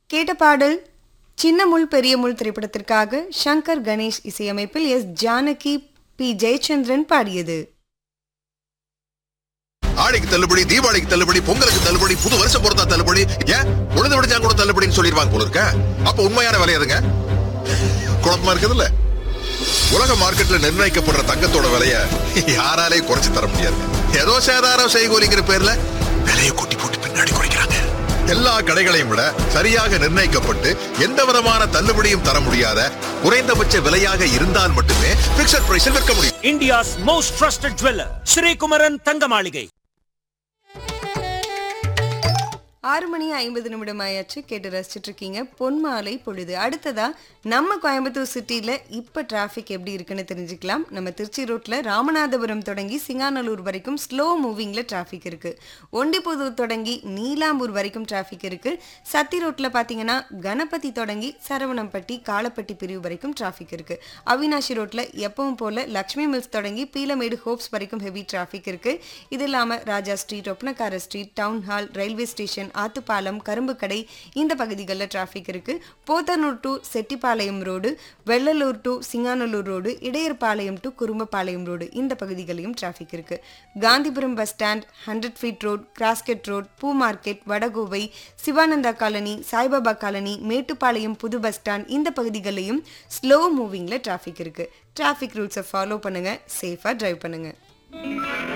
கேட்ட பாடல் சின்ன முள் பெரிய முள் திரைப்படத்திற்காக சங்கர் கணேஷ் இசையமைப்பில் எஸ் ஜானகி பி ஜெயச்சந்திரன் பாடியது ஆடிக்கு தள்ளுபடி தீபாவளிக்கு தள்ளுபடி பொங்கலுக்கு தள்ளுபடி புது வருஷம் பொறுத்தா தள்ளுபடி ஏன் உழுது விடுஞ்சா கூட தள்ளுபடின்னு சொல்லிடுவாங்க போல இருக்க அப்ப உண்மையான விலை எதுங்க குழப்பமா இருக்குதுல்ல உலக மார்க்கெட்ல நிர்ணயிக்கப்படுற தங்கத்தோட விலைய யாராலே குறைச்சு தர முடியாது ஏதோ சேதாரம் செய்கூலிங்கிற பேர்ல விலையை கொட்டி போட்டு பின்னாடி குறைக்கிறாங்க எல்லா கடைகளையும் விட சரியாக நிர்ணயிக்கப்பட்டு எந்த விதமான தள்ளுபடியும் தர முடியாத குறைந்தபட்ச விலையாக இருந்தால் மட்டுமே பிக்சட் பிரைஸில் விற்க முடியும் India's most trusted jeweler, Sri Kumaran Tangamalige. ஆறு மணி ஐம்பது நிமிடம் ஆயாச்சு கேட்டு ரசிச்சுட்டு இருக்கீங்க பொன்மாலை பொழுது அடுத்ததா நம்ம கோயம்புத்தூர் சிட்டியில் இப்போ டிராஃபிக் எப்படி இருக்குன்னு தெரிஞ்சுக்கலாம் நம்ம திருச்சி ரோட்டில் ராமநாதபுரம் தொடங்கி சிங்காநல்லூர் வரைக்கும் ஸ்லோ மூவிங்கில் டிராஃபிக் இருக்கு ஒண்டிப்புதூர் தொடங்கி நீலாம்பூர் வரைக்கும் டிராஃபிக் இருக்கு சத்தி ரோட்டில் பார்த்தீங்கன்னா கணபதி தொடங்கி சரவணம்பட்டி காலப்பட்டி பிரிவு வரைக்கும் டிராஃபிக் இருக்கு அவினாஷி ரோட்டில் எப்பவும் போல லக்ஷ்மி மில்ஸ் தொடங்கி பீலமேடு ஹோப்ஸ் வரைக்கும் ஹெவி டிராஃபிக் இருக்கு இது இல்லாமல் Raja street Oppanakara street town hall railway station Athupalam Karumbukadai இந்த பகுதிகளில் டிராஃபிக் இருக்கு Podanur to Chettipalayam road Vellalore to Singanallur road Idayarpalayam to Kurumbapalayam road இந்த பகுதிகளிலும் டிராஃபிக் இருக்கு Gandhipuram bus stand hundred feet road crosscut road பூ market Vadakovai Sivananda colony Saibaba colony Mettupalayam புது பஸ் ஸ்டாண்ட் இந்த பகுதிகளிலையும் ஸ்லோ மூவிங்கில் டிராஃபிக் இருக்கு டிராஃபிக் ரூல்ஸை ஃபாலோ பண்ணுங்க சேஃபாக டிரைவ் பண்ணுங்க